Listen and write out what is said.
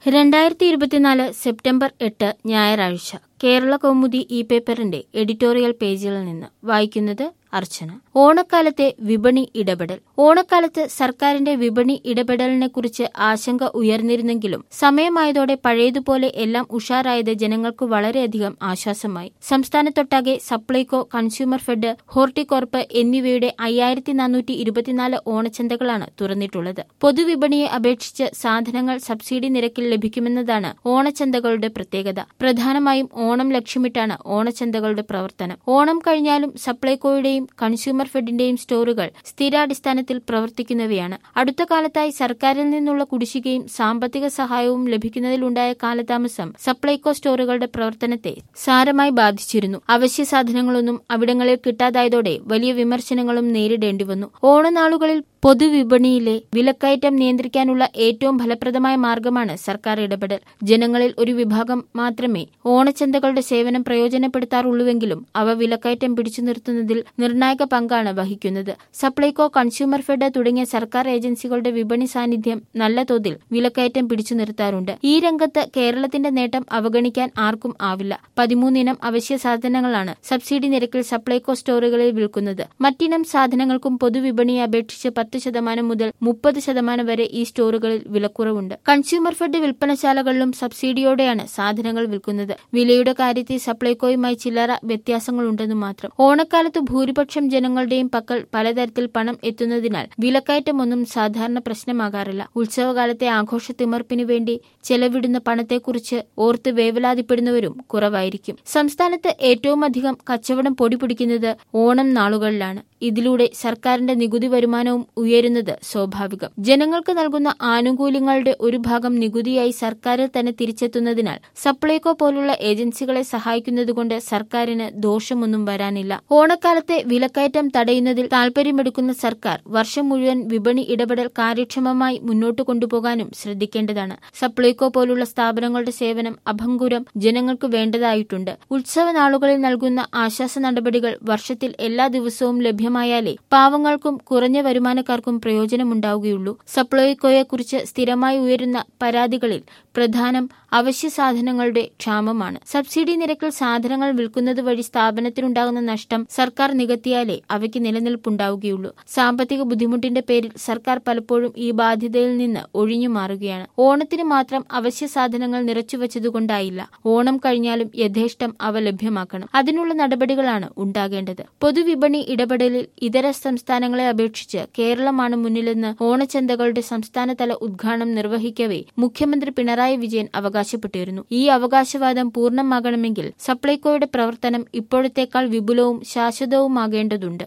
രണ്ടായിരത്തി ഇരുപത്തിനാല് സെപ്റ്റംബർ എട്ട് ഞായറാഴ്ച കേരള കൗമുദി ഈ പേപ്പറിന്റെ എഡിറ്റോറിയൽ പേജിൽ നിന്ന് വായിക്കുന്നത് അർച്ചന ഓണക്കാലത്തെ വിപണി ഇടപെടൽ ഓണക്കാലത്ത് സർക്കാരിന്റെ വിപണി ഇടപെടലിനെ കുറിച്ച് ആശങ്ക ഉയർന്നിരുന്നെങ്കിലും സമയമായതോടെ പഴയതുപോലെ എല്ലാം ഉഷാറായത് ജനങ്ങൾക്ക് വളരെയധികം ആശ്വാസമായി സംസ്ഥാനത്തൊട്ടാകെ സപ്ലൈകോ കൺസ്യൂമർ ഫെഡ് ഹോർട്ടികോർപ്പ് എന്നിവയുടെ അയ്യായിരത്തി നാനൂറ്റി ഇരുപത്തിനാല് ഓണച്ചന്തകളാണ് തുറന്നിട്ടുള്ളത് പൊതുവിപണിയെ അപേക്ഷിച്ച് സാധനങ്ങൾ സബ്സിഡി നിരക്കിൽ ലഭിക്കുമെന്നതാണ് ഓണച്ചന്തകളുടെ പ്രത്യേകത പ്രധാനമായും ഓണം ലക്ഷ്യമിട്ടാണ് ഓണച്ചന്തകളുടെ പ്രവർത്തനം ഓണം കഴിഞ്ഞാലും സപ്ലൈകോയുടെയും കൺസ്യൂമർ ഫെഡിന്റെയും സ്റ്റോറുകൾ സ്ഥിരാടിസ്ഥാനത്തിൽ പ്രവർത്തിക്കുന്നവയാണ് അടുത്ത കാലത്തായി സർക്കാരിൽ നിന്നുള്ള കുടിശ്ശികയും സാമ്പത്തിക സഹായവും ലഭിക്കുന്നതിലുണ്ടായ കാലതാമസം സപ്ലൈകോ സ്റ്റോറുകളുടെ പ്രവർത്തനത്തെ സാരമായി ബാധിച്ചിരുന്നു അവശ്യ സാധനങ്ങളൊന്നും അവിടങ്ങളിൽ കിട്ടാതായതോടെ വലിയ വിമർശനങ്ങളും നേരിടേണ്ടി വന്നു ഓണനാളുകളിൽ പൊതുവിപണിയിലെ വിലക്കയറ്റം നിയന്ത്രിക്കാനുള്ള ഏറ്റവും ഫലപ്രദമായ മാർഗമാണ് സർക്കാർ ഇടപെടൽ ജനങ്ങളിൽ ഒരു വിഭാഗം മാത്രമേ ഓണച്ചന്തകളുടെ സേവനം പ്രയോജനപ്പെടുത്താറുള്ളൂവെങ്കിലും അവ വിലക്കയറ്റം പിടിച്ചു നിർത്തുന്നതിൽ നിർണായക പങ്കാണ് വഹിക്കുന്നത് സപ്ലൈകോ കൺസ്യൂമർ ഫെഡ് തുടങ്ങിയ സർക്കാർ ഏജൻസികളുടെ വിപണി സാന്നിധ്യം നല്ല തോതിൽ വിലക്കയറ്റം പിടിച്ചു നിർത്താറുണ്ട് ഈ രംഗത്ത് കേരളത്തിന്റെ നേട്ടം അവഗണിക്കാൻ ആർക്കും ആവില്ല പതിമൂന്നിനം അവശ്യ സാധനങ്ങളാണ് സബ്സിഡി നിരക്കിൽ സപ്ലൈകോ സ്റ്റോറുകളിൽ വിൽക്കുന്നത് മറ്റിനം സാധനങ്ങൾക്കും പൊതുവിപണിയെ അപേക്ഷിച്ച് പത്ത് ശതമാനം മുതൽ മുപ്പത് ശതമാനം വരെ ഈ സ്റ്റോറുകളിൽ വിലക്കുറവുണ്ട് കൺസ്യൂമർ ഫെഡ് വിൽപ്പനശാലകളിലും സബ്സിഡിയോടെയാണ് സാധനങ്ങൾ വിൽക്കുന്നത് വിലയുടെ കാര്യത്തിൽ സപ്ലൈകോയുമായി ചില്ലറ വ്യത്യാസങ്ങളുണ്ടെന്ന് മാത്രം ഓണക്കാലത്ത് ഭൂരിപക്ഷം ജനങ്ങളുടെയും പക്കൽ പലതരത്തിൽ പണം എത്തുന്നതിനാൽ വിലക്കയറ്റമൊന്നും സാധാരണ പ്രശ്നമാകാറില്ല ഉത്സവകാലത്തെ ആഘോഷ തിമർപ്പിനു വേണ്ടി ചെലവിടുന്ന പണത്തെക്കുറിച്ച് ഓർത്ത് വേവലാതിപ്പെടുന്നവരും കുറവായിരിക്കും സംസ്ഥാനത്ത് ഏറ്റവും അധികം കച്ചവടം പൊടിപിടിക്കുന്നത് ഓണം നാളുകളിലാണ് ഇതിലൂടെ സർക്കാരിന്റെ നികുതി വരുമാനവും ഉയരുന്നത് സ്വാഭാവികം ജനങ്ങൾക്ക് നൽകുന്ന ആനുകൂല്യങ്ങളുടെ ഒരു ഭാഗം നികുതിയായി സർക്കാരിൽ തന്നെ തിരിച്ചെത്തുന്നതിനാൽ സപ്ലൈകോ പോലുള്ള ഏജൻസികളെ സഹായിക്കുന്നതുകൊണ്ട് സർക്കാരിന് ദോഷമൊന്നും വരാനില്ല ഓണക്കാലത്തെ വിലക്കയറ്റം തടയുന്നതിൽ താൽപര്യമെടുക്കുന്ന സർക്കാർ വർഷം മുഴുവൻ വിപണി ഇടപെടൽ കാര്യക്ഷമമായി മുന്നോട്ട് കൊണ്ടുപോകാനും ശ്രദ്ധിക്കേണ്ടതാണ് സപ്ലൈകോ പോലുള്ള സ്ഥാപനങ്ങളുടെ സേവനം അഭംഗുരം ജനങ്ങൾക്ക് വേണ്ടതായിട്ടുണ്ട് ഉത്സവ നാളുകളിൽ നൽകുന്ന ആശ്വാസ നടപടികൾ വർഷത്തിൽ എല്ലാ ദിവസവും ലഭ്യമായാലേ പാവങ്ങൾക്കും കുറഞ്ഞ വരുമാനക്കാർക്കും പ്രയോജനമുണ്ടാവുകയുള്ളൂ സപ്ലൈകോയെക്കുറിച്ച് സ്ഥിരമായി ഉയരുന്ന പരാതികളിൽ പ്രധാനം അവശ്യ സാധനങ്ങളുടെ ക്ഷാമമാണ് സബ്സിഡി നിരക്കിൽ സാധനങ്ങൾ വിൽക്കുന്നത് വഴി സ്ഥാപനത്തിനുണ്ടാകുന്ന നഷ്ടം സർക്കാർ നികത്തിയാലേ അവയ്ക്ക് നിലനിൽപ്പുണ്ടാവുകയുള്ളൂ സാമ്പത്തിക ബുദ്ധിമുട്ടിന്റെ പേരിൽ സർക്കാർ പലപ്പോഴും ഈ ബാധ്യതയിൽ നിന്ന് ഒഴിഞ്ഞു മാറുകയാണ് ഓണത്തിന് മാത്രം അവശ്യ സാധനങ്ങൾ നിറച്ചുവച്ചതുകൊണ്ടായില്ല ഓണം കഴിഞ്ഞാലും യഥേഷ്ടം അവ ലഭ്യമാക്കണം അതിനുള്ള നടപടികളാണ് ഉണ്ടാകേണ്ടത് പൊതുവിപണി ഇടപെടലിൽ ഇതര സംസ്ഥാനങ്ങളെ അപേക്ഷിച്ച് കേരളമാണ് മുന്നിലെന്ന് ഓണച്ചന്തകളുടെ സംസ്ഥാനതല ഉദ്ഘാടനം നിർവഹിക്കവേ മുഖ്യമന്ത്രി പിണറായി വിജയൻ അവകാശപ്പെട്ടിരുന്നു ഈ അവകാശവാദം പൂർണ്ണമാകണമെങ്കിൽ സപ്ലൈകോയുടെ പ്രവർത്തനം ഇപ്പോഴത്തേക്കാൾ വിപുലവും ശാശ്വതവുമാകേണ്ടതുണ്ട്